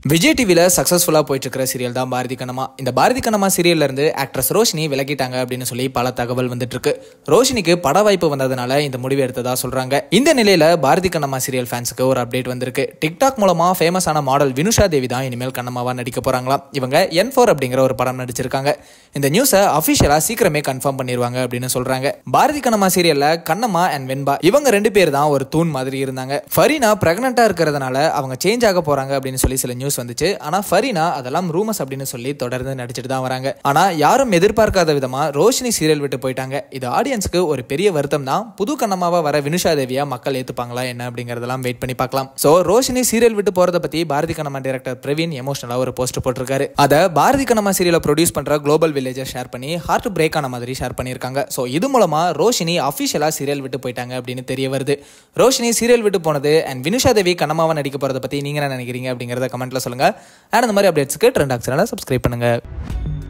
விஜய் டிவியில் சக்ஸஸ்ஃபுல்லாக போயிட்டு இருக்கிற சீரியல் தான் பாரதி கண்ணம்மா இந்த பாரதி கண்ணம்மா சீரியல்ல இருந்து ஆக்ட்ரஸ் ரோஷினி விலகிட்டாங்க அப்படின்னு சொல்லி பல தகவல் வந்துட்டு இருக்கு ரோஷினிக்கு பட வாய்ப்பு வந்ததுனால இந்த முடிவு எடுத்ததா சொல்றாங்க இந்த நிலையில பாரதி கண்ணம்மா சீரியல் ஃபேன்ஸுக்கு ஒரு அப்டேட் வந்திருக்கு டிக்டாக் மூலமா ஃபேமஸான மாடல் வினுஷா தேவி தான் இனிமேல் கண்ணம்மாவா நடிக்க போறாங்களாம் இவங்க என் ஃபோர் அப்படிங்கிற ஒரு படம் நடிச்சிருக்காங்க இந்த நியூஸை அஃபிஷியலா சீக்கிரமே கன்ஃபார்ம் பண்ணிடுவாங்க அப்படின்னு சொல்றாங்க பாரதி கண்ணம்மா சீரியல்ல கண்ணம்மா அண்ட் வெண்பா இவங்க ரெண்டு பேர் தான் ஒரு தூண் மாதிரி இருந்தாங்க ஃபரீனா பிரெக்னெண்டா இருக்கிறதுனால அவங்க சேஞ்ச் ஆக போறாங்க அப்படின்னு சொல்லி சில நியூஸ் வந்துச்சு ஆனா ஃபரீனா அதெல்லாம் ரூமர்ஸ் அப்படின்னு சொல்லி தொடர்ந்து நடிச்சிட்டு தான் வராங்க ஆனா யாரும் எதிர்பார்க்காத விதமா ரோஷினி சீரியல் விட்டு போயிட்டாங்க இது ஆடியன்ஸ்க்கு ஒரு பெரிய வருத்தம் தான் புது கண்ணமாவா வர வினுஷா தேவியா மக்கள் ஏத்துப்பாங்களா என்ன அப்படிங்கறதெல்லாம் வெயிட் பண்ணி பார்க்கலாம் சோ ரோஷினி சீரியல் விட்டு போறத பத்தி பாரதி கண்ணம்மா டைரக்டர் பிரவீன் எமோஷனலா ஒரு போஸ்ட் போட்டிருக்காரு அத பாரதி கண்ணம்மா சீரியலை ப்ரொடியூஸ் பண்ற குளோபல் வில்லேஜர் ஷேர் பண்ணி ஹார்ட் பிரேக் ஆன மாதிரி ஷேர் பண்ணியிருக்காங்க ஸோ இது மூலமா ரோஷினி அஃபிஷியலா சீரியல் விட்டு போயிட்டாங்க அப்படின்னு தெரிய வருது ரோஷினி சீரியல் விட்டு போனது அண்ட் வினுஷா தேவி கண்ணம்மாவை நடிக்க போறத பத்தி நீங்க என்ன நினைக்கிறீங்க அப்படிங்கறத கமெண்ட்ல சொல்லுங்க அண்ட் அந்த மாதிரி அப்டேட்ஸ்க்கு ட்ரெண்ட் ஆக்சனால சப்ஸ்கிரைப் பண்ணுங்க